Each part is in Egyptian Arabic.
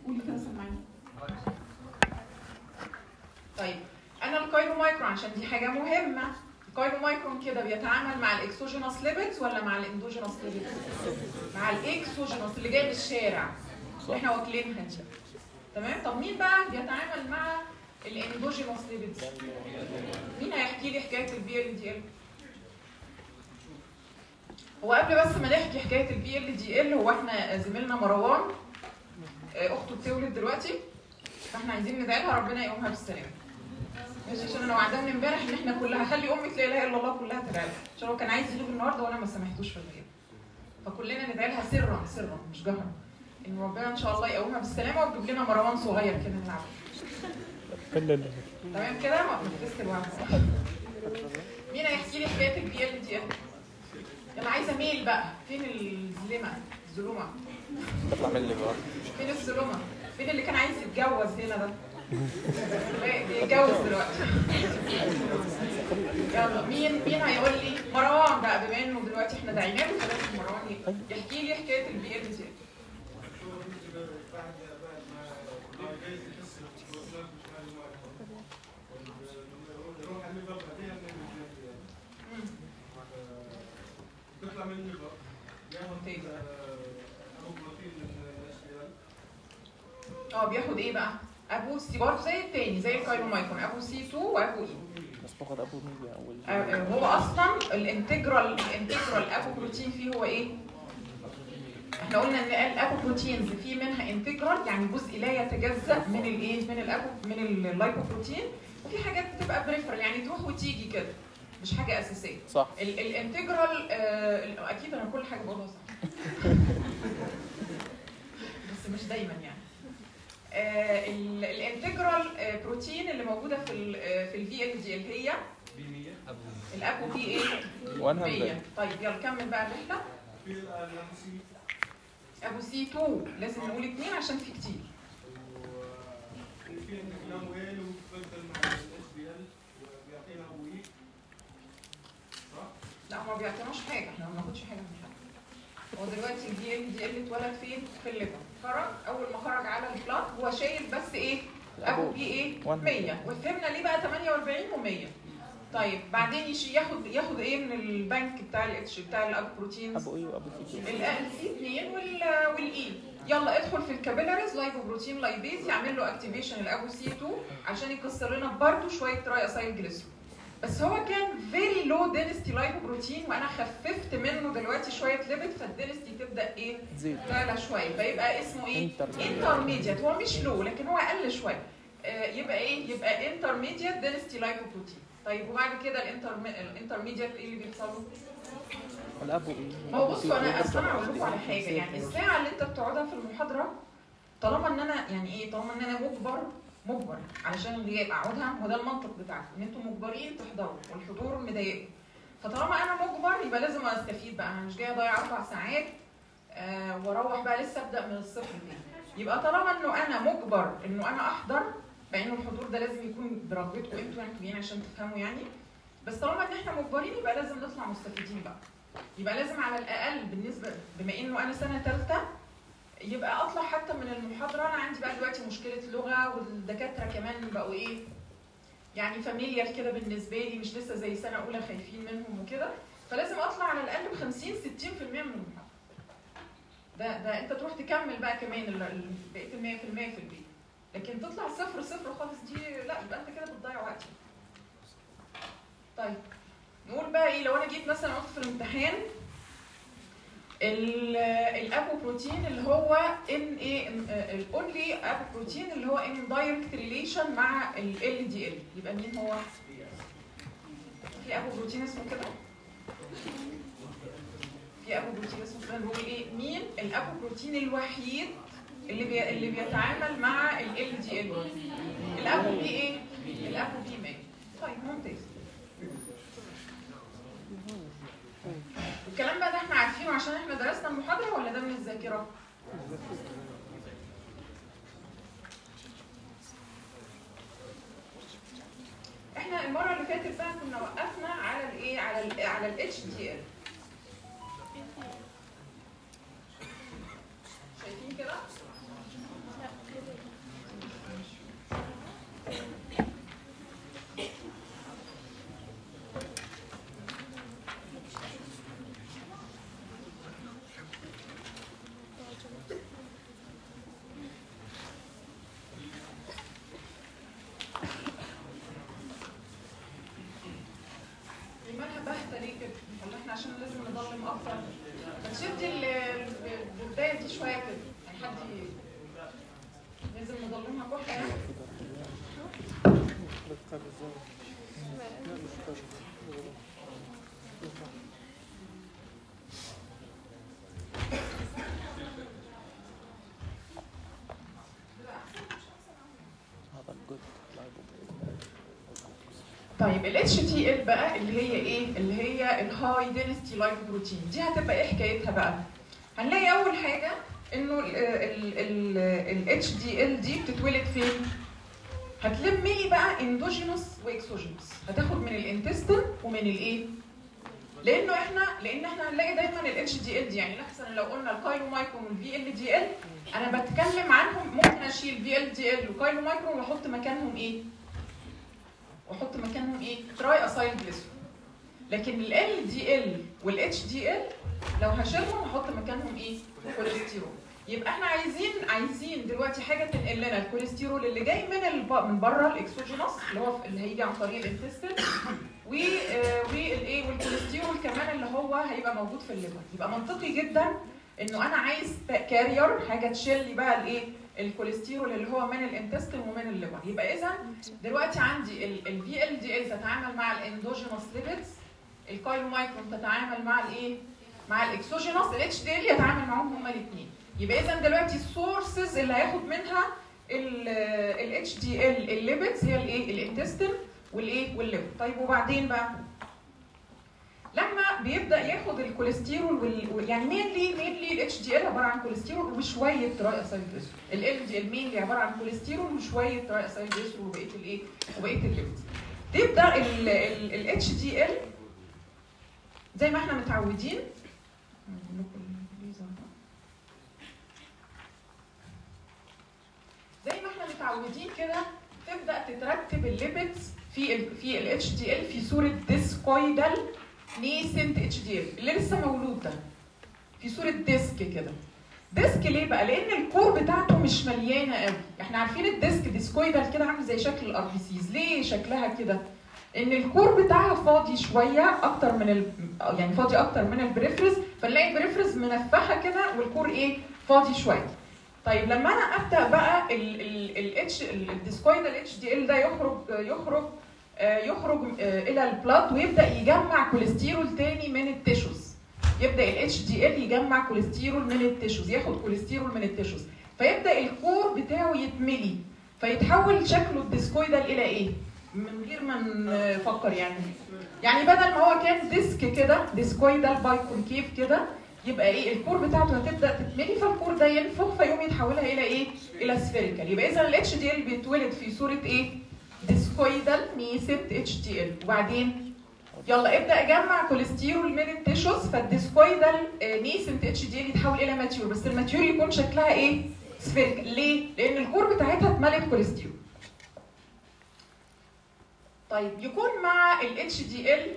قولي كده سمعيني طيب انا الكايرومايكرون عشان دي حاجه مهمه الكايرومايكرون كده بيتعامل مع الاكسوجينوس ليبيدز ولا مع الاندوجينوس ليبيدز مع الاكسوجينوس اللي جاي من الشارع اللي احنا واكلينها دي تمام طب مين بقى بيتعامل مع الاندوجينوس ليبيدز مين هيحكي لي حكايه البي ال دي ال هو قبل بس ما نحكي حكايه البي ال دي ال هو احنا زميلنا مروان آه، اخته بتولد دلوقتي فاحنا عايزين ندعي لها ربنا يقومها بالسلامه ماشي عشان انا وعداني امبارح ان احنا كلها خلي امك لا اله الا الله كلها تدعي لها عشان هو كان عايز يجيب النهارده وانا ما سامحتوش في الغياب فكلنا ندعي لها سرا سرا مش جهرا ان ربنا ان شاء الله يقومها بالسلامه ويجيب لنا مروان صغير كده نلعب لا لا تمام كده ما نفذت الوعد صح مين هيحكي لي حكايه البي ال دي يلا عايزه ميل بقى فين الزلمه الزلومه تطلع من اللي بقى فين الزلومه فين اللي كان عايز يتجوز هنا ده بيتجوز دلوقتي يلا مين مين هيقول لي مروان بقى بما انه دلوقتي احنا دعيناه له فلازم مروان يحكي لي حكايه البي ال دي تطلع مني بقى ياخد ممتاز. ابو بروتين من الاشياء اه بياخد ايه بقى؟ ابو سي برضه زي التاني زي الكايرومايكون ابو سي 2 وابو اي بس باخد ابو ميديا اول آه، آه، هو اصلا الانتجرال الانتجرال ابو بروتين فيه هو ايه؟ احنا قلنا ان الابو بروتينز في منها انتجرال يعني جزء لا يتجزا من الايه؟ من الابو من اللايبوبروتين وفي حاجات بتبقى بريفرال يعني تروح وتيجي كده مش حاجه اساسيه صح ال- الانتجرال آه، اكيد انا كل حاجه بقولها صح بس مش دايما يعني آه، ال- الانتجرال آه، بروتين اللي موجوده في ال في الفي ال دي اللي هي ب 100 الابو بي ايه 100 100 طيب يلا كمل بقى الرحله في الانسي ابو سي 2 لازم نقول اثنين عشان في كتير وفي عندك نام ويل وبدل مع الاس بي ال وبيعطينا ابو اي صح؟ لا ما بيعطيناش حاجه احنا ما بناخدش حاجه من حد هو دلوقتي الدي ال دي ال اتولد فين في الليفر خرج اول ما خرج على البلاد هو شايل بس ايه ابو بي ايه 100 وفهمنا ليه بقى 48 و100 طيب بعدين يشي ياخد ياخد ايه من البنك بتاع الاتش بتاع الابو بروتينز ابو اي وابو سي ال سي 2 وال والاي يلا ادخل في الكابيلاريز لايبوبروتين لايبيز يعمل له اكتيفيشن الابو سي 2 عشان يكسر لنا برضه شويه تراي اسايل جليسرول بس هو كان فيري لو دينستي لايبوبروتين وانا خففت منه دلوقتي شويه ليبيد فالدينستي تبدا ايه زيد تعلى شويه فيبقى اسمه ايه Intermediate. انترميديت هو مش لو لكن هو اقل شويه آه، يبقى ايه يبقى انترميديت دينستي لايبوبروتين طيب وبعد كده الانترميديت ايه اللي بيحصل له الابو اي ما هو بصوا انا اصل انا هقول لكم على حاجه يعني الساعه اللي انت بتقعدها في المحاضره طالما ان انا يعني ايه طالما ان انا مجبر مجبر علشان الغياب اقعدها وده المنطق بتاعكم ان انتم مجبرين تحضروا والحضور مضايقكم فطالما انا مجبر يبقى لازم استفيد بقى انا مش جاي اضيع اربع ساعات آه واروح بقى لسه ابدا من الصفر تاني يبقى طالما انه انا مجبر انه انا احضر مع انه الحضور ده لازم يكون برغبتكم انتوا يعني جايين عشان تفهموا يعني بس طالما ان احنا مجبرين يبقى لازم نطلع مستفيدين بقى يبقى لازم على الاقل بالنسبه بما انه انا سنه ثالثه يبقى اطلع حتى من المحاضره انا عندي بقى دلوقتي مشكله لغه والدكاتره كمان بقوا ايه يعني فاميليار كده بالنسبه لي مش لسه زي سنه اولى خايفين منهم وكده فلازم اطلع على الاقل ب 50 60% من المحاضره ده ده انت تروح تكمل بقى كمان ال- ال- بقيه ال 100% في البيت لكن تطلع صفر صفر خالص دي لا يبقى انت كده بتضيع وقت طيب نقول بقى ايه لو انا جيت مثلا قلت في الامتحان ال- الابو بروتين اللي هو ان ايه الاونلي ابو بروتين اللي هو ان دايركت ريليشن مع ال دي ال يبقى مين هو؟ في ابو بروتين اسمه كده؟ في ابو بروتين اسمه كده نقول ايه؟ مين الابو بروتين الوحيد اللي بي... اللي بيتعامل مع ال دي ال؟ الابو بي ايه؟ الابو بي 100 طيب ممتاز الكلام بقى ده احنا عارفينه عشان احنا درسنا المحاضرة ولا ده من الذاكرة؟ احنا المرة اللي فاتت بقى كنا وقفنا على الايه؟ على ال على ال HDL شايفين كده؟ مضلمها كحه يعني هذا الجود طيب ال HTL بقى اللي هي ايه؟ اللي هي الهاي دينستي لايف بروتين دي هتبقى ايه حكايتها بقى؟ هنلاقي اول حاجه انه ال HDL دي بتتولد فين؟ هتلم لي بقى اندوجينوس واكسوجينوس هتاخد من الانتستين ومن الايه؟ لانه احنا لان احنا هنلاقي دايما ال اتش دي ال دي يعني مثلا لو قلنا الكايلو مايكرون والفي ال دي ال انا بتكلم عنهم ممكن اشيل في ال دي ال وكايلو مايكرون واحط مكانهم ايه؟ واحط مكانهم ايه؟ تراي اسايل جليسرول لكن ال ال دي ال والاتش دي ال لو هشيلهم هحط مكانهم ايه؟ كوليسترول يبقى احنا عايزين عايزين دلوقتي حاجه تنقل لنا الكوليسترول اللي جاي من الب... من بره الاكسوجينوس اللي هو اللي هيجي عن طريق الانتستين و آه، والايه والكوليسترول كمان اللي هو هيبقى موجود في الليفر يبقى منطقي جدا انه انا عايز كارير حاجه تشيل لي بقى الايه الكوليسترول اللي هو من الانتستين ومن الليفر يبقى اذا دلوقتي عندي الفي ال دي ال تتعامل مع الاندوجينوس ليبيدز الكايلومايكرون تتعامل مع الايه مع الاكسوجينوس الاتش دي ال يتعامل معاهم هما الاثنين يبقى اذا دلوقتي السورسز اللي هياخد منها الاتش دي ال الليبيدز هي الايه الانتستين والايه والليفر طيب وبعدين بقى لما بيبدا ياخد الكوليسترول وال... وال- يعني مينلي مينلي الاتش دي ال عباره عن كوليسترول وشويه تراي اسايل جليسرول ال دي ال مينلي عباره عن كوليسترول وشويه تراي اسايل جليسرول وبقيه الايه وبقيه الليبيدز تبدا الاتش دي ال زي ما احنا متعودين هجيب لكم الليزر ده. زي ما احنا متعودين كده تبدا تترتب الليبيدز في ال في الاتش دي ال في صوره ديسكويدال نيسنت اتش دي ال اللي لسه مولود ده في صوره ديسك كده ديسك ليه بقى؟ لان الكور بتاعته مش مليانه قوي، احنا عارفين الديسك ديسكويدال كده عامل زي شكل الار بي سيز، ليه شكلها كده؟ ان الكور بتاعها فاضي شويه اكتر من ال... يعني فاضي اكتر من البريفرز فنلاقي البريفرز منفخه كده والكور ايه؟ فاضي شويه. طيب لما انا ابدا بقى الاتش الديسكويدال اتش دي ال ده يخرج يخرج آه، يخرج آه، الى البلاد ويبدا يجمع كوليسترول تاني من التيشوز يبدا الاتش دي ال يجمع كوليسترول من التيشوز ياخد كوليسترول من التيشوز فيبدا الكور بتاعه يتملي فيتحول شكله الديسكويدال الى ايه؟ من غير ما نفكر يعني يعني بدل ما هو كان ديسك كده ديسكويدال باي كونكيف كده يبقى ايه الكور بتاعته هتبدا تتملي فالكور ده ينفخ فيقوم يتحولها الى ايه؟ الى سفيريكال يبقى اذا الاتش دي ال بيتولد في صوره ايه؟ ديسكويدال نيسنت اتش دي ال وبعدين يلا ابدا اجمع كوليسترول من التيشوز فالديسكويدال نيسنت اتش دي ال يتحول الى ماتيور بس الماتيور يكون شكلها ايه؟ سفيريكال ليه؟ لان الكور بتاعتها اتملت كوليسترول طيب يكون مع الاتش دي ال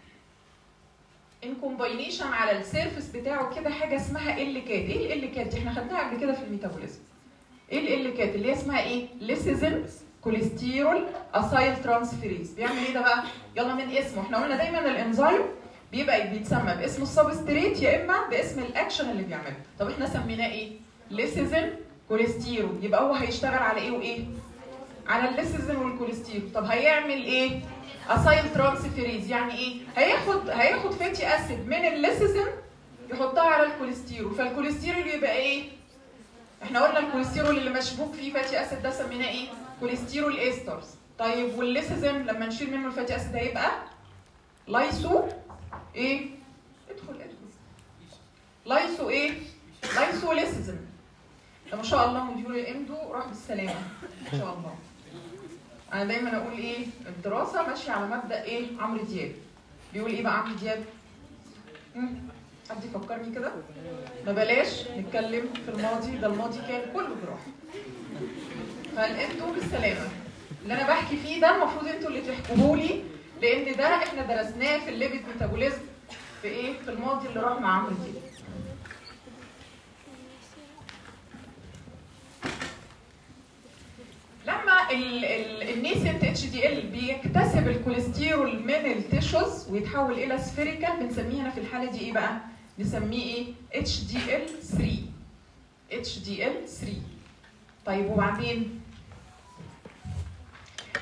ان كومباينيشن على السيرفس بتاعه كده حاجه اسمها ال كات ايه ال كات دي احنا خدناها قبل كده في الميتابوليزم ايه ال كات اللي هي اسمها ايه ليسيزن كوليسترول اسايل ترانسفيريز بيعمل ايه ده بقى يلا من اسمه احنا قلنا دايما الانزيم بيبقى بيتسمى باسم السبستريت يا اما باسم الاكشن اللي بيعمله طب احنا سميناه ايه ليسيزن كوليسترول يبقى هو هيشتغل على ايه وايه على الليسيزن والكوليسترول طب هيعمل ايه اسايل ترانسفيريز يعني ايه هياخد هياخد فاتي اسيد من الليسيزن يحطها على الكوليسترول فالكوليسترول يبقى ايه احنا قلنا الكوليسترول اللي مشبوك فيه فاتي اسيد ده سميناه ايه كوليسترول استرز طيب والليسيزن لما نشيل منه الفاتي اسيد هيبقى لايسو ايه ادخل ادخل لايسو ايه لايسو ليسيزن ده ما شاء الله مدير امدو راح بالسلامه ان شاء الله انا دايما اقول ايه الدراسه ماشيه على مبدا ايه عمرو دياب بيقول ايه بقى عمرو دياب مم. حد يفكرني كده ما بلاش نتكلم في الماضي ده الماضي كان كله جراح فانتوا بالسلامه اللي انا بحكي فيه ده المفروض انتوا اللي تحكوه لي لان ده احنا درسناه في الليبيد ميتابوليزم في ايه في الماضي اللي راح مع عمرو دياب لما النيسنت اتش دي ال بيكتسب الكوليسترول من التيشوز ويتحول الى سفيريكال بنسميه هنا في الحاله دي ايه بقى؟ نسميه ايه؟ اتش دي ال 3 اتش دي ال 3 طيب وبعدين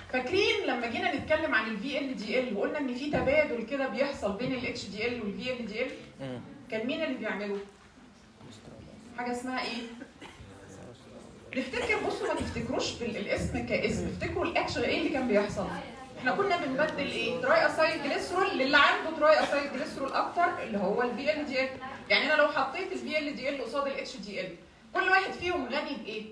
فاكرين لما جينا نتكلم عن الفي ال دي ال وقلنا ان في تبادل كده بيحصل بين الاتش دي ال والفي ال دي ال مم. كان مين اللي بيعمله؟ حاجه اسمها ايه؟ نفتكر بصوا ما تفتكروش بال- الاسم كاسم افتكروا الاكشن ايه اللي كان بيحصل احنا كنا بنبدل ايه تراي اسايل جليسرول للي عنده تراي اسايل جليسرول اكتر اللي هو الفي ال دي ال يعني انا لو حطيت الفي ال دي ال قصاد الاتش دي ال كل واحد فيهم غني بايه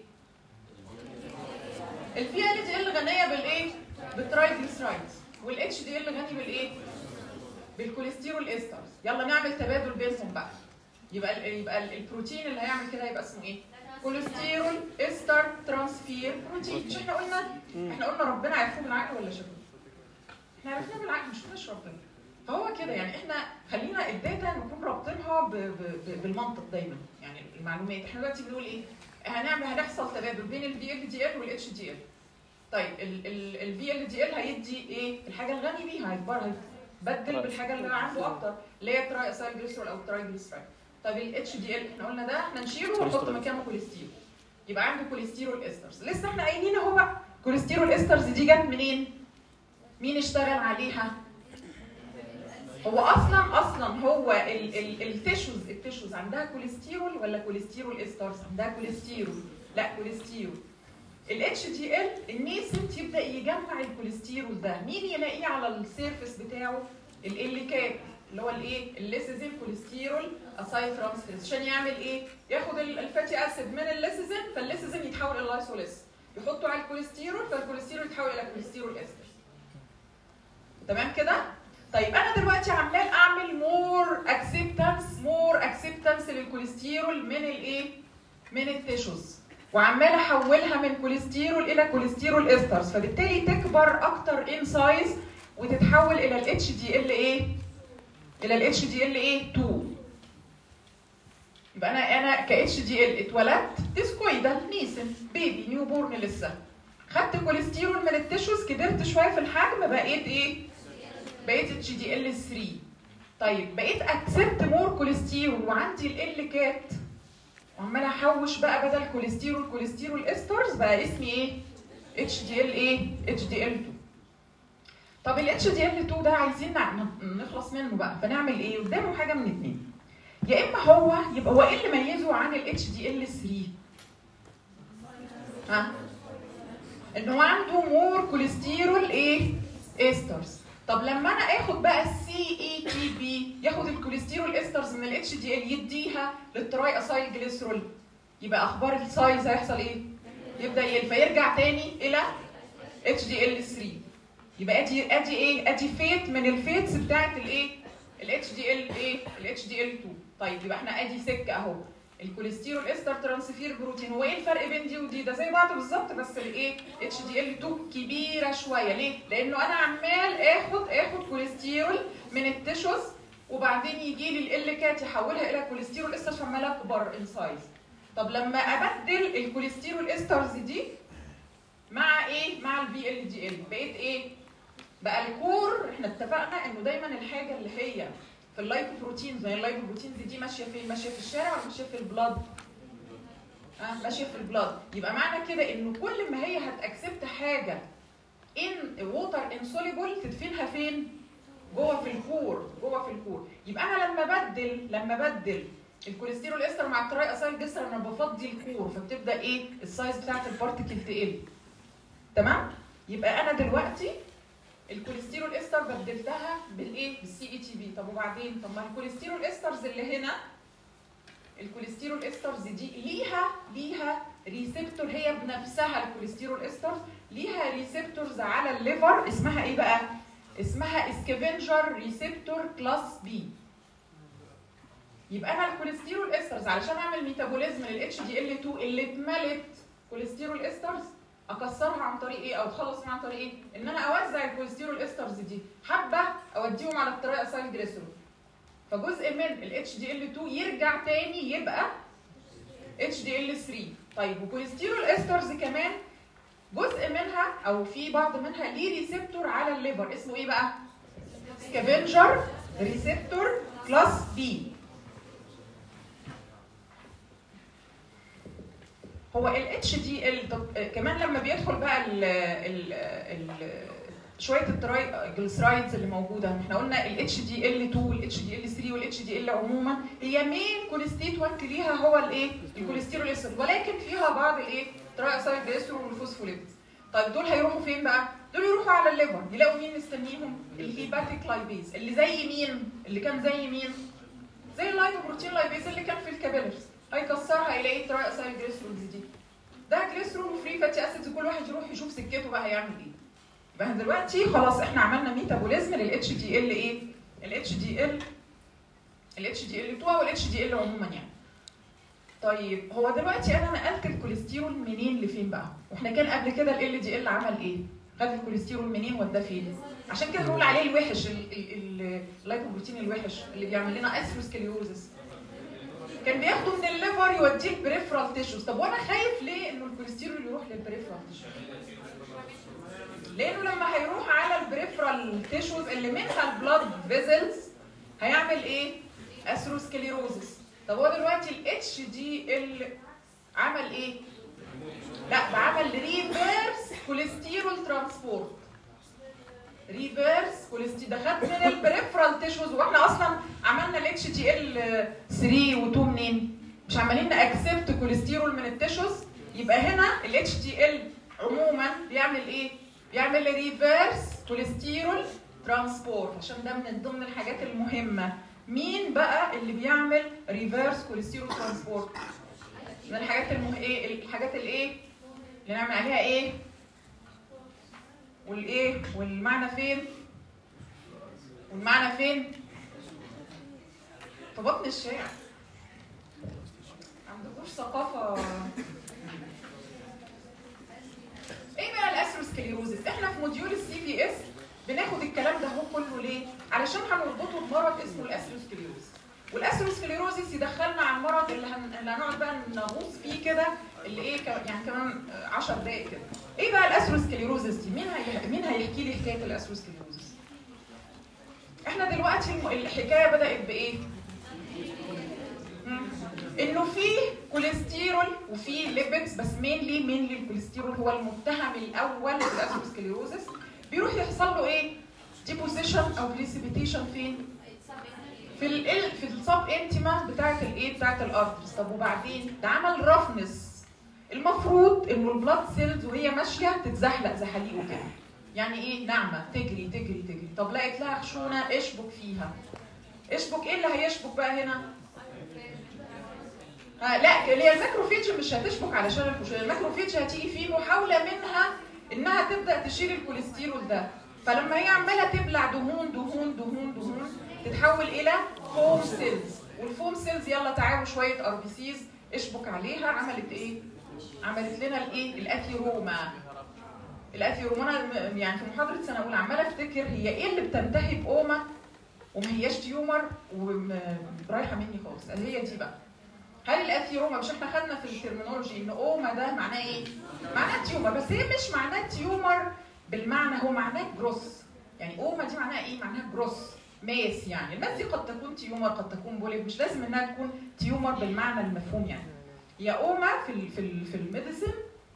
الفي ال دي ال غنيه بالايه بالتراي جليسرايدز والاتش دي ال غني بالايه بالكوليسترول استرز يلا نعمل تبادل بينهم بقى يبقى ال يبقى ال- البروتين اللي هيعمل كده هيبقى اسمه ايه كوليسترول استر ترانسفير بروتين مش احنا قلنا احنا قلنا ربنا عرفوه بالعقل ولا شبه احنا عرفناه بالعقل مش مش ربنا فهو كده يعني احنا خلينا الداتا نكون رابطينها ب- ب- ب- بالمنطق دايما يعني المعلومات احنا دلوقتي بنقول ايه هنعمل هنحصل تبادل بين الفي ال دي ال والاتش دي ال طيب الفي ال دي ال هيدي ايه الحاجه الغني بيها هيكبر هيبدل بالحاجه اللي عنده اكتر اللي هي تراي اسايل جليسرول او تراي جليسرايد طب الاتش دي ال احنا قلنا ده احنا نشيله ونحط كوليسترول. مكانه كوليسترول يبقى عنده كوليسترول استرز لسه احنا قايلين اهو بقى كوليسترول استرز دي جت منين مين اشتغل عليها هو اصلا اصلا هو ال- ال- التيشوز التيشوز عندها كوليسترول ولا كوليسترول استرز عندها كوليسترول لا كوليسترول الاتش دي ال النيسنت يبدا يجمع الكوليسترول ده مين يلاقيه على السيرفس بتاعه ال كاب اللي هو الايه الليسيزين كوليسترول اسايل ترانسفيرز عشان يعمل ايه ياخد ال- الفاتي اسيد من الليسيزين فالليسيزين يتحول الى لايسوليس يحطه على الكوليسترول فالكوليسترول يتحول الى كوليسترول استر تمام كده طيب انا دلوقتي عمال اعمل مور اكسبتنس مور اكسبتنس للكوليسترول من الايه من التيشوز وعمال احولها من كوليسترول الى كوليسترول استرز فبالتالي تكبر اكتر ان سايز وتتحول الى الاتش دي ال ايه الى الاتش دي ال ايه 2 يبقى انا انا كاتش دي ال اتولدت ديسكويدا نيسن بيبي نيو بورن لسه خدت كوليسترول من التيشوز كبرت شويه في الحجم بقيت ايه بقيت اتش دي ال 3 طيب بقيت اكسبت مور كوليسترول وعندي ال كات وعمال احوش بقى بدل كوليسترول كوليسترول استرز بقى اسمي ايه اتش دي ال ايه اتش دي ال 2 طب الاتش دي ال 2 ده عايزين نع- نخلص منه بقى فنعمل ايه قدامه حاجه من اتنين يا اما هو يبقى هو ايه اللي ميزه عن الاتش دي ال 3 ها ان هو عنده مور كوليسترول ايه استرز طب لما انا اخد بقى السي اي تي بي ياخد الكوليسترول استرز من الاتش دي ال يديها للتراي اسايل جليسرول يبقى اخبار السايز هيحصل ايه يبدا يقل فيرجع تاني الى اتش دي ال 3 يبقى ادي ادي ايه ادي فيت من الفيتس بتاعت الايه الاتش دي ال ايه الاتش دي ال 2 طيب يبقى احنا ادي سكه اهو الكوليسترول استر ترانسفير بروتين هو ايه الفرق بين دي ودي ده زي بعض بالظبط بس الايه اتش دي ال 2 كبيره شويه ليه لانه انا عمال اخد اخد كوليسترول من التيشوز وبعدين يجي لي ال كات يحولها الى كوليسترول استر فعمال اكبر ان سايز طب لما ابدل الكوليسترول استرز دي مع ايه مع الفي ال دي ال بقيت ايه بقى الكور احنا اتفقنا انه دايما الحاجه اللي هي في اللايكوبروتين زي اللايكوبروتينز دي ماشيه فين ماشيه في الشارع ولا ماشيه في البلاد اه ماشيه في البلاد يبقى معنى كده انه كل ما هي هتاكسبت حاجه ان ووتر انسوليبل تدفنها فين جوه في الكور جوه في الكور يبقى انا لما بدل لما بدل الكوليسترول استر مع التراي اسايل جسر انا بفضي الكور فبتبدا ايه السايز بتاعت البارتكل تقل تمام يبقى انا دلوقتي الكوليسترول استر بدلتها بالايه بالسي اي تي بي طب وبعدين طب ما الكوليسترول استرز اللي هنا الكوليسترول استرز دي ليها ليها ريسبتور هي بنفسها الكوليسترول استرز ليها ريسبتورز على الليفر اسمها ايه بقى اسمها اسكافنجر ريسبتور كلاس بي يبقى انا الكوليسترول استرز علشان اعمل ميتابوليزم للاتش دي ال 2 اللي اتملت كوليسترول استرز اكسرها عن طريق ايه او اتخلص منها عن طريق ايه ان انا اوزع الكوليسترول استرز دي حبه اوديهم على التراي اسايل جليسرول فجزء من الاتش دي ال 2 يرجع تاني يبقى اتش دي ال 3 طيب وكوليسترول استرز كمان جزء منها او في بعض منها ليه ريسبتور على الليفر اسمه ايه بقى سكافنجر ريسبتور كلاس بي هو ال اتش دي ال كمان لما بيدخل بقى ال ال ال شويه الترايجلسرايدز اللي موجوده احنا قلنا ال اتش دي ال 2 وال اتش دي ال 3 وال اتش دي ال عموما هي مين كونستيتوانت ليها هو الايه؟ الكوليسترول الاسود ولكن فيها بعض الايه؟ ترايسايد جليسرول والفوسفوليبيدز طيب دول هيروحوا فين بقى؟ دول يروحوا على الليفر يلاقوا مين مستنيهم؟ الهيباتيك لايبيز اللي زي مين؟ اللي كان زي مين؟ زي اللايبوبروتين لايبيز اللي كان في الكابيلرز هيكسرها يلاقي ترايسايد جليسرولز دي ده جليسرول وفري فاتي اسيدز كل واحد يروح يشوف سكته بقى هيعمل ايه يبقى دلوقتي خلاص احنا عملنا ميتابوليزم للاتش دي ال ايه؟ الاتش دي ال الاتش دي ال 2 والاتش دي ال عموما يعني طيب هو دلوقتي انا نقلت الكوليسترول منين لفين بقى؟ واحنا كان قبل كده ال دي ال عمل ايه؟ خد الكوليسترول منين وداه فين؟ عشان كده بنقول عليه الوحش ال- ال- ال- اللايبوبروتين الوحش اللي بيعمل لنا اثيروسكليروزس كان بياخده من الليفر يوديه البريفرال تيشوز طب وانا خايف ليه انه الكوليسترول يروح للبريفرال تيشوز؟ لانه لما هيروح على البريفرال تيشوز اللي منها البلاد فيزلز هيعمل ايه؟ اثيروسكليروزس طب هو دلوقتي الاتش دي ال عمل ايه؟ لا ده عمل ريفيرس كوليسترول ترانسبورت ريفيرس كوليسترول ده خد من البريفرال تيشوز واحنا اصلا عملنا الاتش دي ال 3 و2 منين؟ مش عمالين ناكسبت كوليسترول من التيشوز يبقى هنا الاتش دي ال عموما بيعمل ايه؟ بيعمل ريفيرس كوليسترول ترانسبورت عشان ده من ضمن الحاجات المهمه مين بقى اللي بيعمل ريفيرس كوليسترول ترانسبورت؟ من الحاجات المه... ايه الحاجات الايه؟ اللي نعمل عليها ايه؟ والايه؟ والمعنى فين؟ والمعنى فين؟ في بطن الشارع عندكوش ثقافة ايه بقى الاثيروسكليروزس؟ احنا في موديول السي بي اس بناخد الكلام ده هو كله ليه؟ علشان هنربطه بمرض اسمه الاثيروسكليروزس والاثيروسكليروزس يدخلنا على المرض اللي, هن... اللي هنقعد بقى نغوص فيه كده اللي ايه ك... يعني كمان 10 دقائق كده. ايه بقى الاثيروسكليروزس دي؟ مين هي... مين هيحكي لي حكايه الاثيروسكليروزس؟ احنا دلوقتي الم... الحكايه بدات بايه؟ مم. انه في كوليسترول وفي ليبيدز بس مينلي مينلي الكوليسترول هو المتهم الاول في الاثيروسكليروزس بيروح يحصل له ايه؟ ديبوزيشن او بريسيبيتيشن فين؟ في ال في السب انتما بتاعت الايه بتاعت الارترز طب وبعدين ده عمل رفنس المفروض انه البلاد سيلز وهي ماشيه تتزحلق زحاليقه كده يعني ايه ناعمه تجري تجري تجري طب لقيت لها خشونه اشبك فيها اشبك ايه اللي هيشبك بقى هنا آه لا اللي هي الماكروفيج مش هتشبك علشان الخشونه الماكروفيج هتيجي في محاوله منها انها تبدا تشيل الكوليسترول ده فلما هي عماله تبلع دهون دهون دهون دهون تتحول الى فوم سيلز والفوم سيلز يلا تعالوا شويه ار بي سيز اشبك عليها عملت ايه؟ عملت لنا الايه؟ الاثيروما الاثيروما انا م- يعني في محاضره سنه اولى عماله افتكر هي ايه اللي بتنتهي باوما وما هياش تيومر ورايحه مني خالص هي دي بقى هل الاثيروما مش احنا خدنا في الترمينولوجي ان اوما ده معناه ايه؟ معناه تيومر بس هي مش معناه تيومر بالمعنى هو معناه جروس يعني اوما دي معناها ايه؟ معناها جروس ماس يعني الماس دي قد تكون تيومر قد تكون بوليب مش لازم انها تكون تيومر بالمعنى المفهوم يعني هي اوما في ال في ال في الميديسن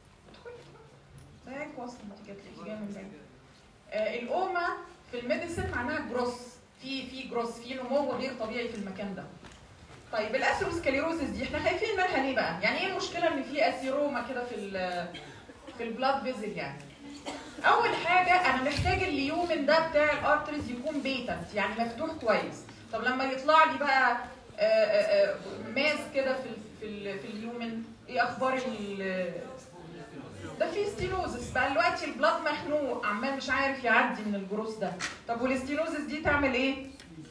ازيك واصل انت جات لي جايه من بعيد آه الاوما في الميديسن معناها جروس في في جروس في نمو غير طبيعي في المكان ده طيب الاثيروسكليروزس دي احنا خايفين منها ليه بقى؟ يعني ايه المشكله ان في اثيروما كده في ال في البلاد فيزل يعني؟ اول حاجه انا محتاج اليومن ده بتاع الارتريز يكون بيتنت يعني مفتوح كويس طب لما يطلع لي بقى آه، آه، آه، ماس كده في ال في ال في اليومن ايه اخبار ال ده في ستينوزس بقى دلوقتي البلاد مخنوق عمال مش عارف يعدي من الجروس ده طب والستينوزس دي تعمل ايه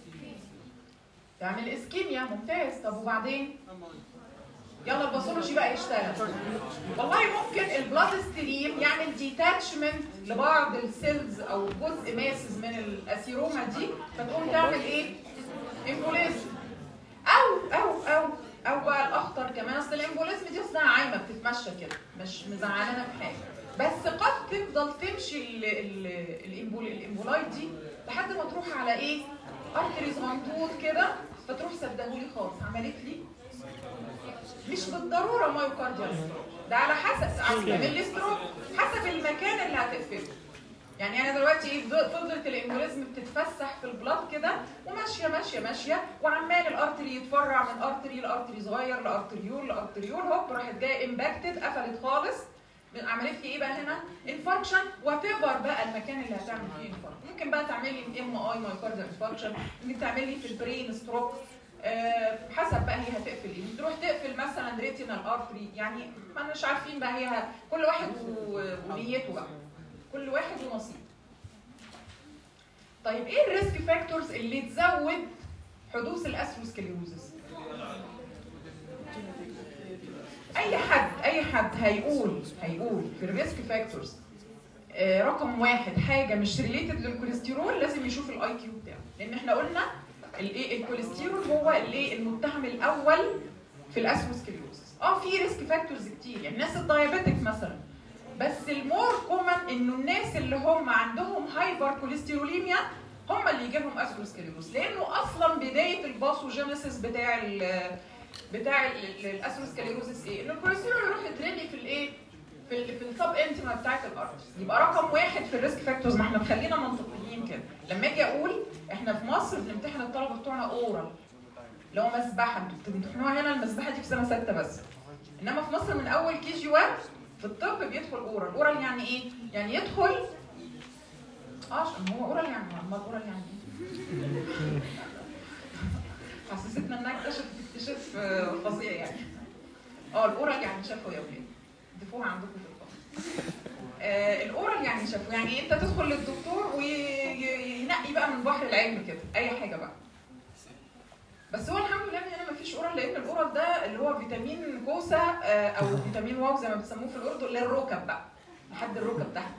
تعمل اسكيميا ممتاز طب وبعدين يلا الباثولوجي بقى يشتغل والله ممكن البلاد ستريم يعمل ديتاتشمنت لبعض السيلز او جزء ماسز من الاثيروما دي فتقوم تعمل ايه؟ امبوليزم او او او او بقى الاخطر كمان اصل الامبوليزم دي اصلها عايمه بتتمشى كده مش مزعلانه في حاجه بس قد تفضل تمشي ال- ال- الامبول الامبولايت دي لحد ما تروح على ايه؟ ارتريز ممدود كده فتروح سدهولي خالص عملت لي مش بالضروره مايوكارديال ستروك ده على حسب هتعمل لي ستروك حسب المكان اللي هتقفله يعني انا دلوقتي ايه فض- فضلت الامبوليزم بتتفسح في البلاد كده وماشيه ماشيه ماشيه وعمال الارتري يتفرع من ارتري لارتري صغير لارتريول لارتريول هوب راحت جايه امباكتد قفلت خالص عملت لي ايه بقى هنا؟ انفاركشن وات ايفر بقى المكان اللي هتعمل فيه انفاركشن ممكن بقى تعمل لي ام اي مايوكارديال انفاركشن ممكن تعمل لي في البرين ستروك آه، حسب بقى هي هتقفل ايه تروح تقفل مثلا ريتينال ارتري يعني ما مش عارفين بقى هي ه- كل واحد و- ونيته بقى كل واحد ونصيب طيب ايه الريسك فاكتورز اللي تزود حدوث الاسروسكليروزس اي حد اي حد هيقول هيقول في الريسك فاكتورز آه، رقم واحد حاجه مش ريليتد للكوليسترول لازم يشوف الاي كيو بتاعه لان احنا قلنا الايه الكوليسترول هو الايه المتهم الاول في الاسروسكليروزس اه في ريسك فاكتورز كتير يعني الناس الدايابيتك مثلا بس المور كومن انه الناس اللي هم عندهم هايبر كوليستروليميا هم اللي يجي لهم اسروسكليروز لانه اصلا بدايه الباثوجينيسيس بتاع ال بتاع الاسروسكليروزس ايه؟ ان الكوليسترول يروح يترمي في الايه؟ في ال في السب انتما بتاعت الارض يبقى رقم واحد في الريسك فاكتورز ما احنا مخلينا منطقيين كده لما اجي اقول احنا في مصر بنمتحن الطلبه بتوعنا اورال لو مسبحه انتوا بتمتحنوها هنا المسبحه دي في سنه سته بس انما في مصر من اول كي جي 1 في الطب بيدخل اورال اورال يعني ايه؟ يعني يدخل اه عشان هو اورال يعني امال اورال يعني ايه؟ حسستنا انها اكتشفت اكتشاف آه، فظيع يعني اه الاورال يعني شافوا يا ولاد ضيفوها عندكم في الفصل آه الاورال يعني شافوا يعني انت تدخل للدكتور وينقي بقى من بحر العلم كده اي حاجه بقى بس هو الحمد لله ان هنا مفيش اورال لان الاورال ده اللي هو فيتامين كوسا آه، او فيتامين واو زي ما بيسموه في الاردن للركب بقى لحد الركب تحت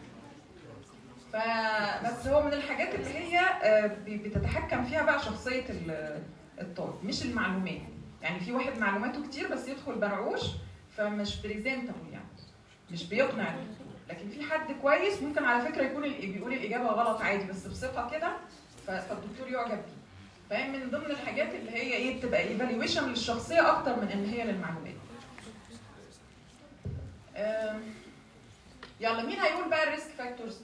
فبس هو من الحاجات اللي هي آه، ب- بتتحكم فيها بقى شخصيه ال- الطالب مش المعلومات يعني في واحد معلوماته كتير بس يدخل برعوش فمش بريزنتابل يعني مش بيقنع الدكتور لكن في حد كويس ممكن على فكره يكون ال- بيقول الاجابه غلط عادي بس بثقه كده ف- فالدكتور يعجب بيه فاهم من ضمن الحاجات اللي هي ايه بتبقى ايفالويشن للشخصيه اكتر من ان هي للمعلومات آم، يلا مين هيقول بقى الريسك فاكتورز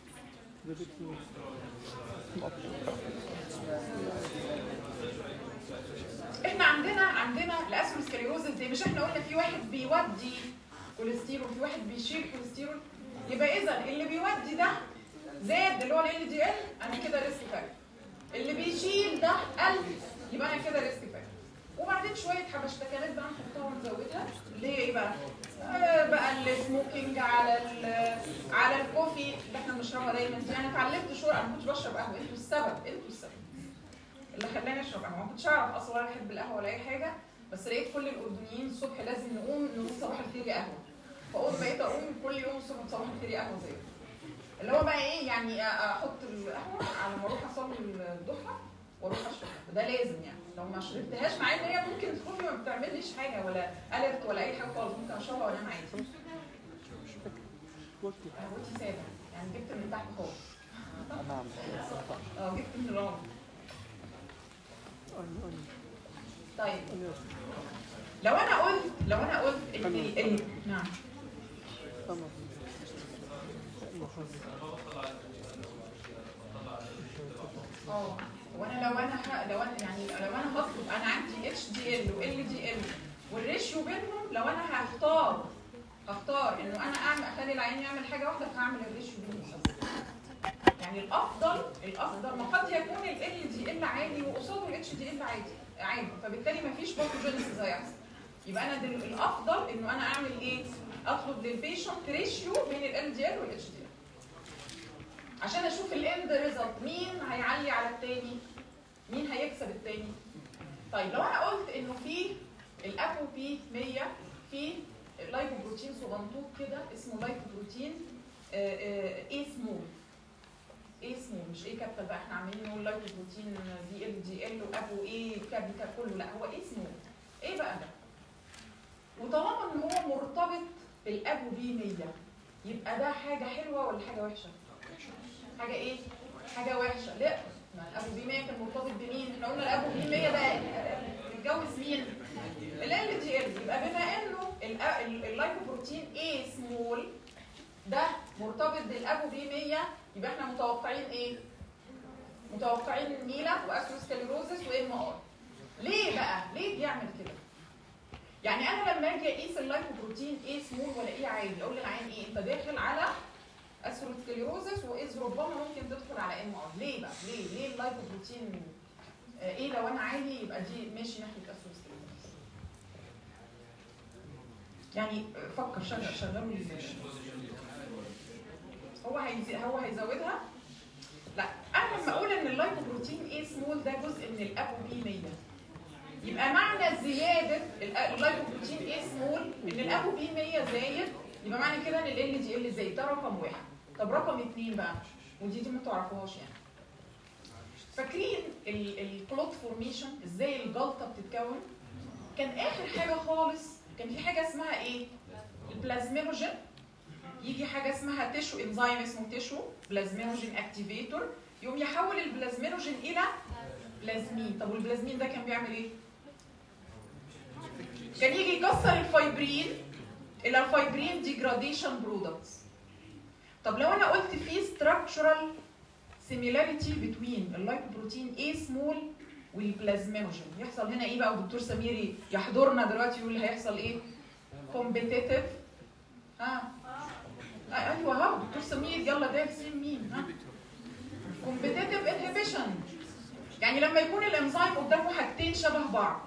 احنا عندنا عندنا الاسروسكليروزس دي مش احنا قلنا في واحد بيودي كوليسترول في واحد بيشيل كوليسترول يبقى اذا اللي بيودي ده زاد اللي هو ال دي ال انا كده ريسك فاكتور اللي بيشيل ده قل يبقى انا كده ريسك فاكتور وبعدين شويه حبشتكنات بقى نحطها ونزودها اللي هي ايه بقى؟ آه بقى السموكينج على ال- على الكوفي اللي احنا بنشربها دايما دي انا اتعلمت شويه انا ما كنتش بشرب قهوه انتوا السبب انتوا السبب اللي خلاني اشرب قهوه ما كنتش اعرف اصلا ولا بحب القهوه ولا اي حاجه بس لقيت كل الاردنيين الصبح لازم نقوم نقول صباح الخير يا قهوه فقلت بقيت اقوم كل يوم الصبح صباح الخير يا قهوه زي اللي هو بقى ايه يعني احط القهوه على ما اروح اصلي الضحى واروح اشرب ده لازم يعني لو ما شربتهاش مع ان هي ممكن تكون ما بتعمليش حاجه ولا الرت ولا اي حاجه خالص ممكن اشربها وانام عادي قهوتي ساده يعني جبت من تحت خالص نعم اه جبت من الرمل طيب لو انا قلت لو انا قلت ان ال- ال- نعم اه وانا لو انا ه... لو انا يعني لو انا هطلب انا عندي اتش دي ال وال دي ال والريشيو بينهم لو انا هختار هختار انه انا اعمل اخلي العين يعمل حاجه واحده فهعمل الريشيو بينهم يعني الافضل الافضل ما قد يكون ال دي ال عالي وقصاده الاتش دي ال عادي عادي فبالتالي ما فيش باثوجينيسيس هيحصل يبقى انا دل... الافضل انه انا اعمل ايه؟ اطلب للبيشنت ريشيو بين ال دي ال والاتش دي ال عشان اشوف الاند ريزلت مين هيعلي على التاني مين هيكسب التاني طيب لو انا قلت انه في الابو بي 100 في لايبوبروتين صغنطوط كده اسمه لايبوبروتين اي سمول ايه سمول مش ايه كابيتال بقى احنا عاملين نقول لايبوبروتين دي ال دي ال وابو ايه كابيتال كله لا هو ايه سمول ايه بقى ده وطالما ان هو مرتبط بالابو بي 100 يبقى ده حاجه حلوه ولا حاجه وحشه حاجه ايه حاجه وحشه لا ما الابو بي 100 كان مرتبط بمين احنا قلنا الابو بي 100 ده متجوز مين ال ال دي ال يبقى بما انه ال- ال- اللايكوبروتين A سمول ده مرتبط بالابو بي 100 يبقى احنا متوقعين ايه؟ متوقعين ميلا واسوسكليروزس وام ار ليه بقى؟ ليه بيعمل كده؟ يعني انا لما اجي اقيس اللايكوبروتين ايه سمول ولا ايه عادي اقول للعين ايه انت داخل على اثيروسكليروزس واذ ربما ممكن تدخل على ام ار ليه بقى؟ ليه؟ ليه اللايكوبروتين آه، ايه لو انا عالي يبقى دي ماشي ناحيه اثيروسكليروزس يعني آه، فكر شغل شغلوا ال- هو هيزي هو هيزودها لا انا لما اقول ان اللايكوبروتين ايه سمول ده جزء من الابو بي 100 يبقى معنى زياده ال- اللايكوبروتين ايه سمول ان الابو بي 100 زايد يبقى معنى كده ان ال دي ال زايد ده رقم واحد طب رقم اثنين بقى ودي دي ما تعرفوهاش يعني فاكرين الكلوت فورميشن ازاي الجلطه بتتكون كان اخر حاجه خالص كان في حاجه اسمها ايه البلازمينوجين يجي حاجه اسمها تيشو انزيم اسمه تيشو بلازمينوجين اكتيفيتور يقوم يحول البلازمينوجين الى بلازمين طب والبلازمين ده كان بيعمل ايه كان يجي يكسر الفايبرين الى الفايبرين ديجراديشن برودكتس طب لو انا قلت في structural similarity between اللايكوبروتين A small والبلازمينوجين يحصل هنا ايه بقى ودكتور سميري يحضرنا دلوقتي يقول هيحصل ايه competitive ها آه ايوه ها دكتور سمير يلا ده سين مين ها competitive inhibition يعني لما يكون الانزيم قدامه حاجتين شبه بعض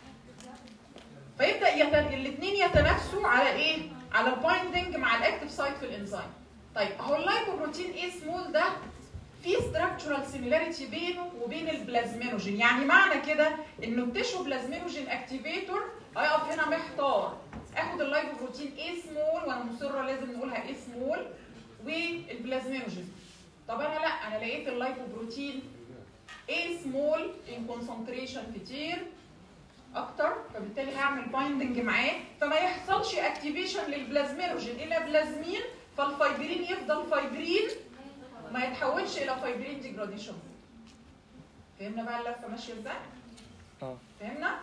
فيبدا يت... الاثنين يتنافسوا على ايه على البايندنج مع الاكتف سايت في الانزيم طيب هو اللايكوبروتين ايه سمول ده في structural similarity بينه وبين البلازمينوجين يعني معنى كده انه التيشو بلازمينوجين اكتيفيتور هيقف هنا محتار اخد اللايكوبروتين ايه سمول وانا مصره لازم نقولها ايه سمول والبلازمينوجين طب انا لا انا لقيت اللايكوبروتين ايه سمول ان كونسنتريشن كتير اكتر فبالتالي هعمل بايندنج معاه فما يحصلش اكتيفيشن للبلازمينوجين الى بلازمين فالفايبرين يفضل فايبرين ما يتحولش الى فايبرين ديجراديشن فهمنا بقى اللفه ماشيه ازاي؟ اه فهمنا؟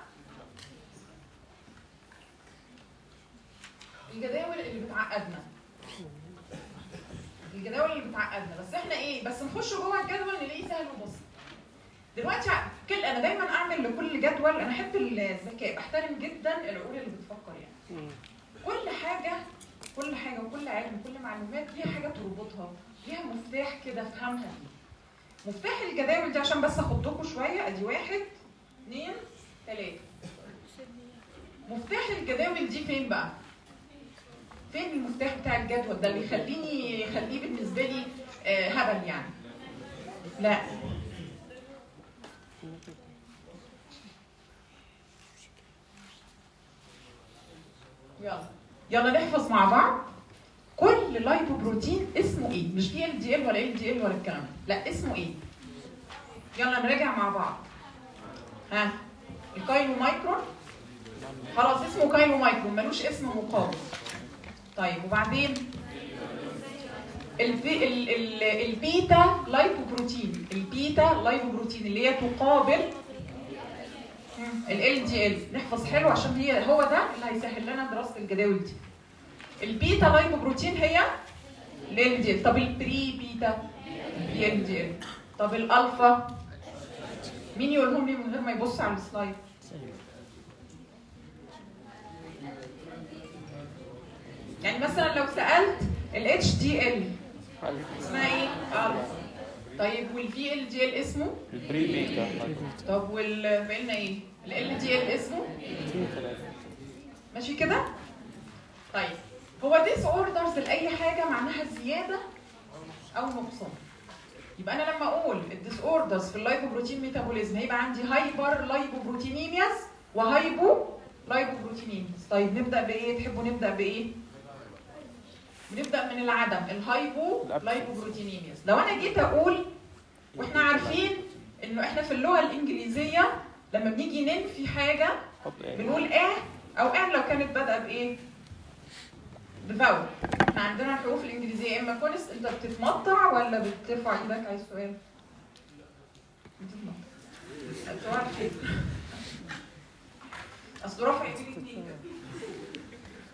الجداول اللي بتعقدنا الجداول اللي بتعقدنا بس احنا ايه بس نخش جوه الجدول نلاقيه سهل وبسيط دلوقتي ع- كل انا دايما اعمل لكل جدول انا احب الذكاء بحترم جدا العقول اللي بتفكر يعني كل حاجه كل حاجه وكل علم وكل معلومات ليها حاجه تربطها ليها مفتاح كده افهمها مفتاح الجداول دي عشان بس اخدكم شويه ادي واحد اثنين ثلاثه مفتاح الجداول دي فين بقى؟ فين المفتاح بتاع الجدول ده اللي يخليني يخليه بالنسبه لي آه، هبل يعني؟ لا يلا يلا نحفظ مع بعض كل لايبوبروتين اسمه ايه؟ مش دي ال دي ال ولا ال دي ال ولا الكلام ده، لا اسمه ايه؟ يلا نراجع مع بعض. ها الكايلو مايكرون خلاص اسمه كايلو مايكرون ملوش اسم مقابل. طيب وبعدين البي ال ال البيتا لايبوبروتين البيتا لايبوبروتين اللي هي تقابل ال دي ال نحفظ حلو عشان هي هو ده اللي هيسهل لنا دراسه الجداول دي البيتا لايبوبروتين هي ال دي ال طب البري بيتا ال دي ال طب الالفا مين يقولهم لي من غير ما يبص على السلايد يعني مثلا لو سالت ال HDL اسمها ايه؟ الفا طيب والفي ال دي ال اسمه؟ البري بيتا طب وال قلنا ايه؟ ال دي ال اسمه؟ ماشي كده؟ طيب هو ديس اوردرز لاي حاجه معناها زياده او نقصان يبقى انا لما اقول الديس اوردرز في اللايبوبروتين ميتابوليزم هيبقى عندي هايبر لايبوبروتينيمياس وهايبو لايبوبروتينيمياس طيب نبدا بايه تحبوا نبدا بايه نبدا من العدم الهايبو لايبوبروتينيمياس لو انا جيت اقول واحنا عارفين انه احنا في اللغه الانجليزيه لما بنيجي ننفي حاجه حب ايه بنقول اه او اه لو كانت بادئه بايه؟ بفاول احنا عندنا الحروف الانجليزيه اما كونس انت بتتمطع ولا بترفع ايدك عايز سؤال؟ بتتمطع السؤال كده اصل رفع ايدي الاثنين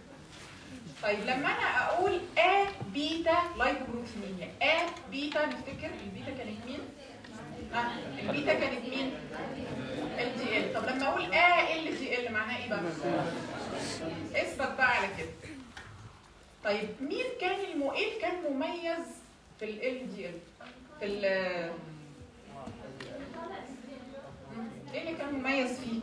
طيب لما انا اقول ا بيتا لايبوبروتينيميا ا بيتا نفتكر البيتا كانت مين؟ ها البيتا كانت مين؟ ال دي ال طب لما اقول ا ال دي ال معناه ايه بقى؟ اثبت بقى على كده طيب مين كان المو ايه كان مميز في ال دي ال؟ في ال ايه اللي كان مميز فيه؟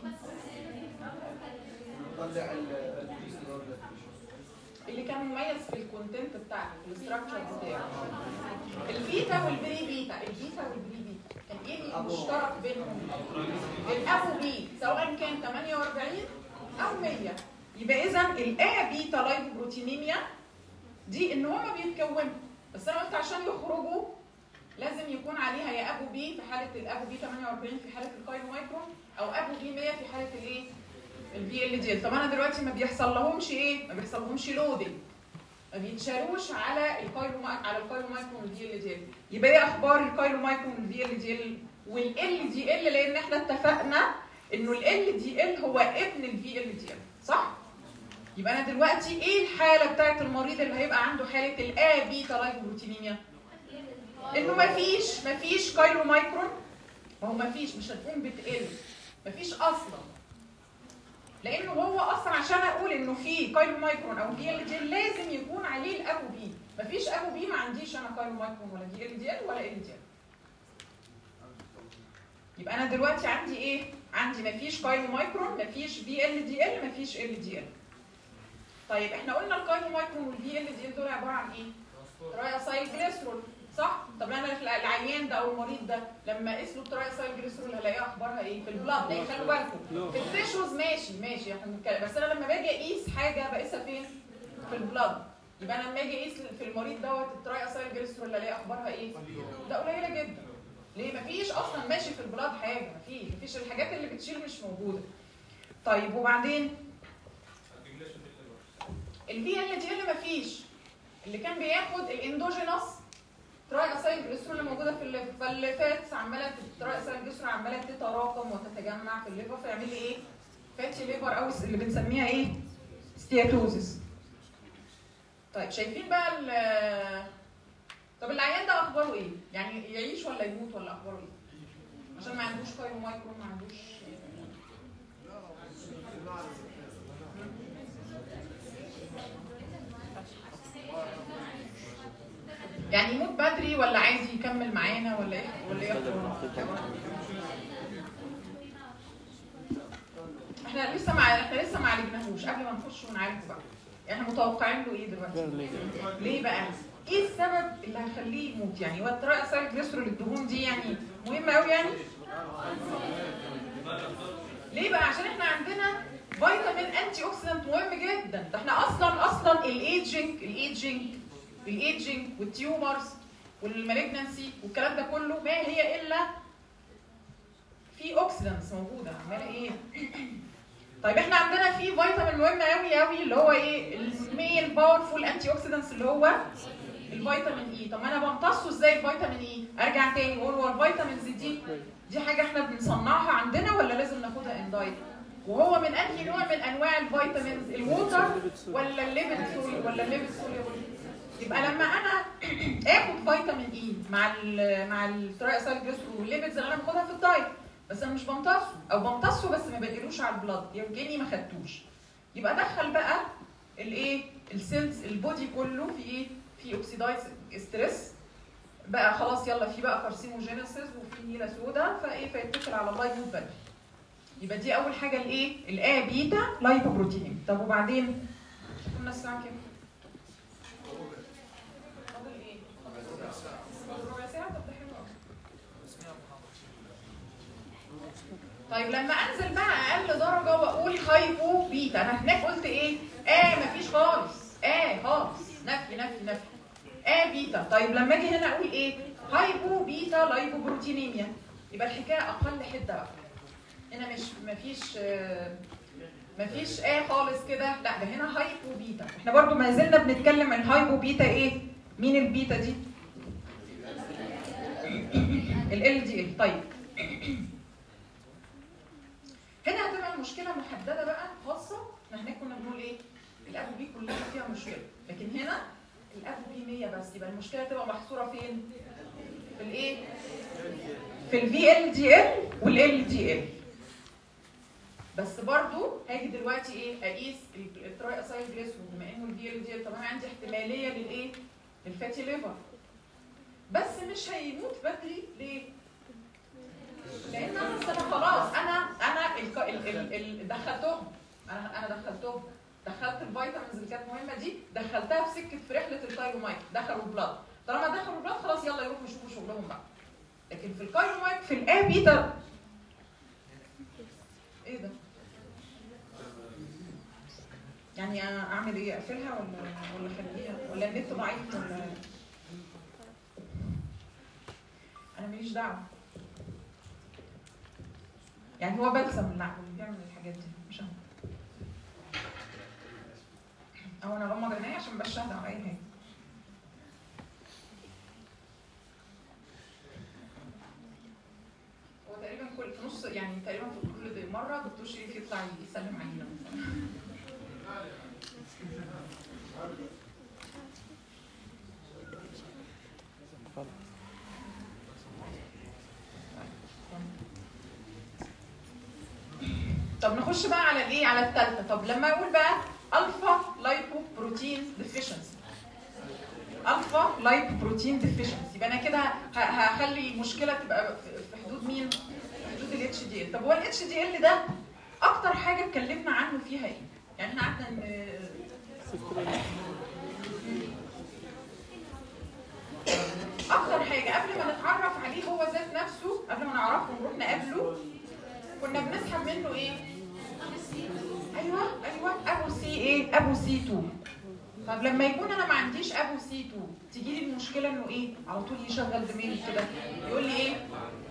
طلع الكوليسترول اللي كان مميز في الكونتنت بتاعته في الاستراكشر بتاعه البيتا والبري بيتا البيتا والبري بيتا كان ايه المشترك بينهم الابو بي سواء كان 48 او 100 يبقى اذا الا بيتا لايبوبروتينيميا دي ان هما بيتكونوا بس انا قلت عشان يخرجوا لازم يكون عليها يا ابو بي في حاله الابو بي 48 في حاله الكايرومايكرون او ابو بي 100 في حاله الايه البي ال دي طب انا دلوقتي ما بيحصل لهمش ايه ما بيحصل لهمش لودنج ما بيتشالوش على الكايلو على الكايلو مايكرون والدي ال دي يبقى ايه اخبار الكايلو مايكرون والدي ال دي والال دي ال لان احنا اتفقنا انه ال دي ال هو ابن الفي ال دي صح يبقى انا دلوقتي ايه الحاله بتاعت المريض اللي هيبقى عنده حاله الا بيتا لايبوبروتينيميا انه مفيش مفيش كايلو مايكرون ما هو مفيش مش هتقوم بتقل مفيش اصلا لانه هو اصلا عشان اقول انه في كايلو مايكرون او دي ال دي لازم يكون عليه الابو بي مفيش ابو بي ما عنديش انا كايلو مايكرون ولا دي ال دي ولا ال دي يبقى انا دلوقتي عندي ايه عندي مفيش كايلو مايكرون مفيش بي ال دي ال مفيش ال دي ال طيب احنا قلنا الكايلو مايكرون والبي ال دي ال دول عباره عن ايه تراياسايل جليسرول صح طب انا العيان ده او المريض ده لما قيس له التراياسايل جليسرول هلاقيها اخبارها ايه في البلاد لا خلوا بالكم في التيشوز ماشي ماشي احنا بنتكلم بس انا لما باجي اقيس حاجه بقيسها فين في البلاد يبقى انا لما اجي اقيس في المريض دوت التراياسايل جليسرول هلاقيها اخبارها ايه ده قليله جدا ليه مفيش اصلا ماشي في البلاد حاجه مفيش مفيش الحاجات اللي بتشيل مش موجوده طيب وبعدين البي ال دي ال مفيش اللي كان بياخد الاندوجينوس تراي اسايل جليسرول اللي موجوده في الليفر فالفاتس عماله تراي اسايل جليسرول عماله تتراكم وتتجمع في الليفر فيعمل لي ايه؟ فاتي ليفر او اللي بنسميها ايه؟ ستياتوزيس. طيب شايفين بقى ال طب العيان ده اخباره ايه؟ يعني يعيش ولا يموت ولا اخباره ايه؟ عشان ما عندوش كايرو مايكرون ما عندوش يعني يموت بدري ولا عايز يكمل معانا ولا ايه ولا ايه احنا لسه ما احنا لسه ما عالجناهوش قبل ما نخش ونعالجه بقى احنا متوقعين له ايه دلوقتي ليه بقى ايه السبب اللي هيخليه يموت يعني هو الترايسايل جليسرول الدهون دي يعني مهمه قوي يعني ليه بقى عشان احنا عندنا فيتامين انتي اوكسيدنت مهم جدا ده احنا اصلا اصلا الايجنج الايجنج الايجنج والتيومرز والمالجنسي والكلام ده كله ما هي الا في اوكسيدنتس موجوده عماله ايه طيب احنا عندنا في فيتامين مهم قوي قوي اللي هو ايه المين باورفول انتي اوكسيدنتس اللي هو الفيتامين اي طب انا بمتصه ازاي الفيتامين اي ارجع تاني اقول هو الفيتامينز دي دي حاجه احنا بنصنعها عندنا ولا لازم ناخدها ان دايت وهو من انهي نوع من انواع الفيتامينز الووتر ولا الليبيد سولي ولا الليبيد سولي يبقى لما انا اخد فيتامين اي مع ال مع الترايسايل جليسرول والليبيدز اللي انا باخدها في الدايت بس انا مش بمتصه او بمتصه بس ما بجيلوش على البلاد يعني كاني ما خدتوش يبقى دخل بقى الايه السيلز البودي كله في ايه في اوكسيدايز ستريس بقى خلاص يلا في بقى كارسينوجينيسيس وفي نيله سودا فايه فيتكل على الله يموت بدري يبقى دي اول حاجه الايه الا بيتا لايبوبروتين طب وبعدين كنا الساعه كام فاضل ايه ربع ساعه طب ده حلو قوي طيب لما انزل بقى اقل درجه واقول هايبو بيتا انا هناك قلت ايه اه مفيش خالص اه خالص نفي نفي نفي اه بيتا طيب لما اجي هنا اقول ايه هايبو بيتا لايبوبروتينيميا يبقى الحكايه اقل حده بقى هنا مش مفيش آه مفيش اه خالص كده لا ده هنا هايبو بيتا احنا برضو ما زلنا بنتكلم عن هايبو بيتا ايه مين البيتا دي ال دي ال طيب هنا هتبقى المشكله محدده بقى خاصه احنا هناك كنا بنقول ايه الابو بي كلها فيها مشكله لكن هنا الابو بي 100 بس يبقى المشكله تبقى محصوره فين في الايه في الفي ال دي ال والال دي ال بس برضو هاجي دلوقتي ايه اقيس ال- التراي اسايل جليسرول بما انه الفي ال دي ال طب انا عندي احتماليه للايه للفاتي ليفر بس مش هيموت بدري ليه لان انا أصل انا خلاص انا انا ال ال ال ال دخلتهم انا انا دخلتهم دخلت الفيتامينز اللي كانت مهمه دي دخلتها في سكه في رحله الكايرومايت دخلوا البلاد طالما دخلوا البلاد خلاص يلا يروحوا يشوفوا شغلهم بقى لكن في الكايرومايت في الاب بيتا ايه ده يعني أنا اعمل ايه اقفلها ولا ولا اخليها ولا النت ضعيف ولا انا ماليش دعوه يعني هو بلسم اللي اللي بيعمل الحاجات دي مش انا او انا غمض عينيا عشان مبقاش شاهده على اي حاجه هو تقريبا كل في نص يعني تقريبا في كل مره دكتور شريف يطلع يسلم علينا مثلا طب نخش بقى على الايه على الثالثه طب لما اقول بقى الفا لايبو بروتين ديفيشنسي الفا لايبو بروتين ديفيشنسي يبقى انا كده ه- هخلي المشكله تبقى في في حدود مين في حدود الاتش دي ال طب هو الاتش دي ال ده اكتر حاجه اتكلمنا عنه فيها ايه يعني احنا قعدنا ن- اكتر حاجه قبل ما نتعرف عليه هو ذات نفسه قبل ما نعرفه ونروح نقابله كنا بنسحب منه ايه ايوه ايوه ابو سي ايه ابو سي 2 طب لما يكون انا ما عنديش ابو سي 2 تيجي لي المشكله انه ايه على طول يشغل دماغي كده يقول لي ايه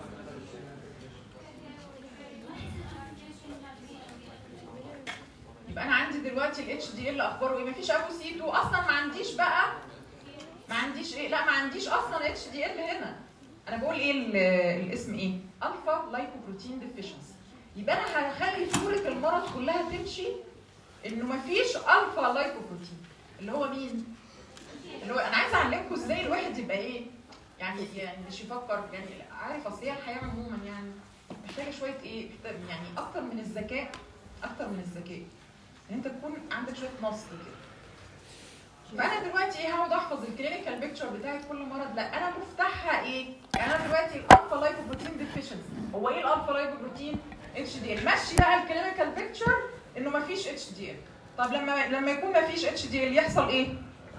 يبقى انا عندي دلوقتي الاتش دي ال اخباره ايه مفيش ابو سي 2 اصلا ما عنديش بقى ما عنديش ايه لا ما عنديش اصلا اتش دي ال هنا انا بقول ايه ال- الاسم ايه الفا لايكوبروتين ديفيشنسي يبقى انا هخلي صوره المرض كلها تمشي انه مفيش الفا لايكوبروتين اللي هو مين اللي هو انا عايزه اعلمكم ازاي الواحد يبقى ايه يعني يعني مش يفكر يعني عارف اصل هي الحياه عموما يعني محتاجه شويه ايه يعني اكتر من الذكاء اكتر من الذكاء ان انت تكون عندك شويه نصر كده فانا دلوقتي ايه هقعد احفظ الكلينيكال بيكتشر بتاعت كل مرض لا انا مفتاحها ايه يعني انا دلوقتي الالفا لايكوبروتين ديفيشنسي هو ايه الالفا لايكوبروتين اتش دي ال مشي بقى الكلينيكال بيكتشر انه مفيش اتش دي ال طب لما لما يكون مفيش اتش دي ال يحصل ايه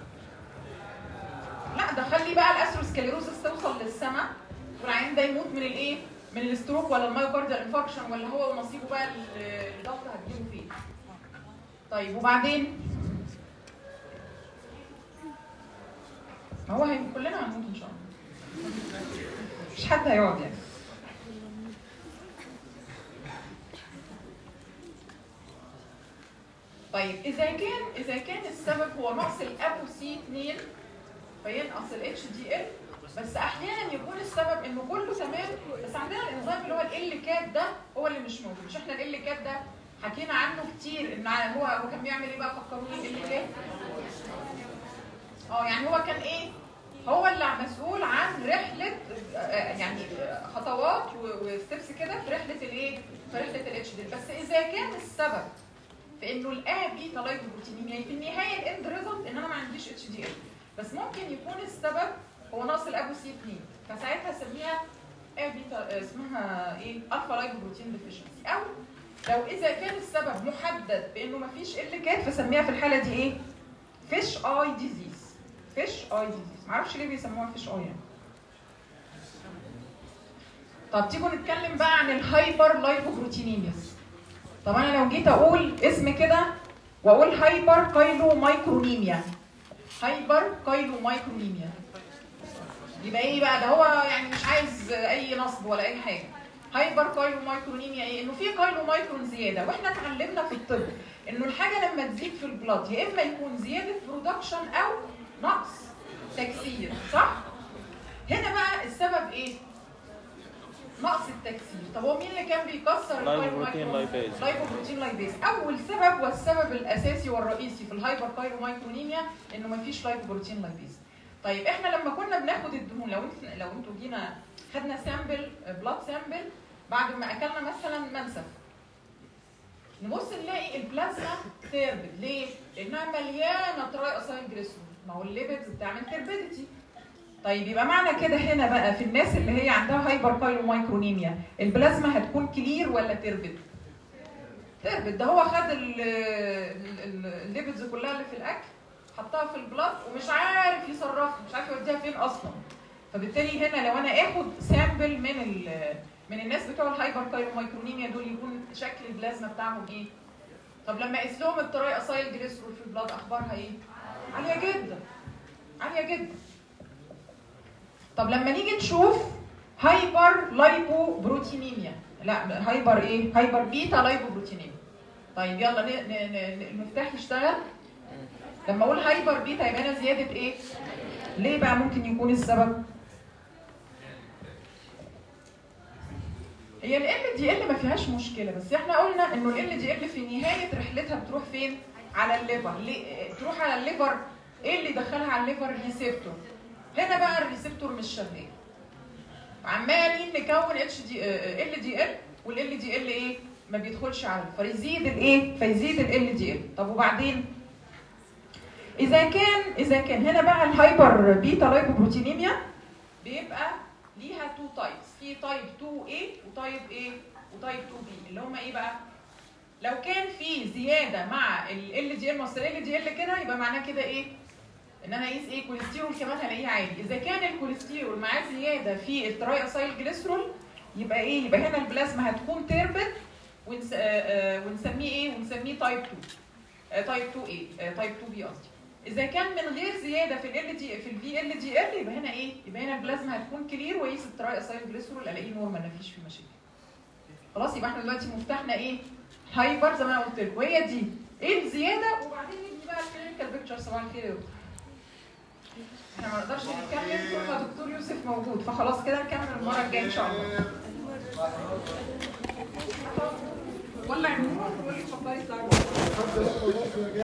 لا ده خلي بقى الاسروسكليروسس توصل للسما والعيان ده يموت من الايه من الستروك ولا المايوكارديال انفاركشن ولا هو ونصيبه بقى ال- الضغط هتجيبه فين طيب وبعدين ما هو هي كلنا هنموت ان شاء الله مش حد هيقعد يعني طيب اذا كان اذا كان السبب هو نقص الابو سي 2 فينقص الاتش دي ال بس احيانا يكون السبب انه كله تمام بس عندنا الانزيم اللي هو ال كات ده هو اللي مش موجود مش احنا ال كات ده حكينا عنه كتير ان هو هو كان بيعمل ايه بقى فكروني ال كات اه يعني هو كان ايه هو اللي مسؤول عن رحله آه، يعني آه، خطوات وستبس كده في رحله الايه في رحله الاتش دي بس اذا كان السبب في انه الا بيتا لايكوبروتينيميا في النهايه الاند ريزلت ان انا ما عنديش اتش دي ال بس ممكن يكون السبب هو نقص الابو سي 2 فساعتها اسميها ا بيتا اسمها ايه الفا لايكوبروتين ديفيشنسي او لو اذا كان السبب محدد بانه ما فيش ال كات فسميها في الحاله دي ايه فيش اي ديزيز فيش اي ديزيز معرفش ليه بيسموها فيش اي يعني طب تيجوا نتكلم بقى عن الهايبر لايكوبروتينيميا طب انا لو جيت اقول اسم كده واقول هايبر كايلو مايكرونيميا هايبر كايلو مايكرونيميا يبقى ايه بقى ده هو يعني مش عايز اي نصب ولا اي حاجه هايبر كايلو مايكرونيميا ايه انه في كايلو مايكرون زياده واحنا اتعلمنا في الطب انه الحاجه لما تزيد في البلاد يا اما يكون زياده برودكشن او نقص تكسير صح هنا بقى السبب ايه نقص التكسير طب هو مين اللي كان بيكسر لايبوبروتين الكايرومايكرو- لايبيز لايبوبروتين لايبيز اول سبب والسبب الاساسي والرئيسي في الهايبر كايرومايكرونيميا انه ما فيش لايبوبروتين لايبيز طيب احنا لما كنا بناخد الدهون لو انت لو انتوا جينا خدنا سامبل بلاد سامبل بعد ما اكلنا مثلا منسف نبص نلاقي البلازما تربد ليه؟ لانها مليانه تراي اسايل جليسرول ما هو الليبيدز بتعمل تربيديتي طيب يبقى معنى كده هنا بقى في الناس اللي هي عندها هايبر كايلومايكرونيميا البلازما هتكون كلير ولا تربد؟ تربد ده هو خد ال- ال- ال- الليبيدز كلها اللي في الاكل حطها في البلاد ومش عارف يصرفها مش عارف يوديها فين اصلا فبالتالي هنا لو انا اخد سامبل من ال- من الناس بتوع الهايبر كايلومايكرونيميا دول يكون شكل البلازما بتاعهم ايه؟ طب لما اقيس لهم التراي اسايل جليسرول في البلاد اخبارها ايه؟ عاليه جدا عاليه جدا طب لما نيجي نشوف هايبر لايبو بروتينيميا لا هايبر ايه؟ هايبر بيتا لايبو بروتينيميا طيب يلا ن- ن- ن- المفتاح يشتغل لما اقول هايبر بيتا يبقى انا زياده ايه؟ ليه بقى ممكن يكون السبب؟ هي ال دي ال ما فيهاش مشكله بس احنا قلنا انه ال دي ال في نهايه رحلتها بتروح فين؟ على الليفر ليه؟ تروح على الليفر ايه اللي دخلها على الليفر ريسبتور هنا بقى الريسبتور مش شغال عمالين نكون اتش دي ال دي ال والال دي ال ايه؟ ما بيدخلش على الليفر يزيد الايه؟ فيزيد ال دي ال طب وبعدين؟ اذا كان اذا كان هنا بقى الهايبر بيتا لايبوبروتينيميا بيبقى ليها تو تايبس في تايب 2A وتايب A وتايب 2B اللي هم ايه بقى لو كان في زياده مع ال دي ال مصر ال دي ال كده يبقى معناه كده ايه ان انا اقيس ايه كوليسترول كمان هلاقيه عالي اذا كان الكوليسترول معاه زياده في التراي اسايل جليسرول يبقى ايه يبقى هنا البلازما هتكون تربت ونس... آه، آه، ونسميه ايه ونسميه تايب 2 آه، تايب 2 A آه، تايب 2 B قصدي اذا كان من غير زياده في ال دي في الفي ال دي ال يبقى هنا ايه يبقى هنا البلازما هتكون كلير ويقيس التراي اسايل جليسرول الاقيه نورمال مفيش فيه مشاكل خلاص يبقى احنا دلوقتي مفتاحنا ايه هايبر زي ما انا قلت لكم وهي دي ايه الزياده وبعدين نبني بقى الكلينيكال بيكتشر صباح الخير يا دكتور احنا ما نقدرش نكمل طول ما دكتور يوسف موجود فخلاص كده نكمل المره الجايه ان شاء الله ولا النور ولا اتفضلي اطلعي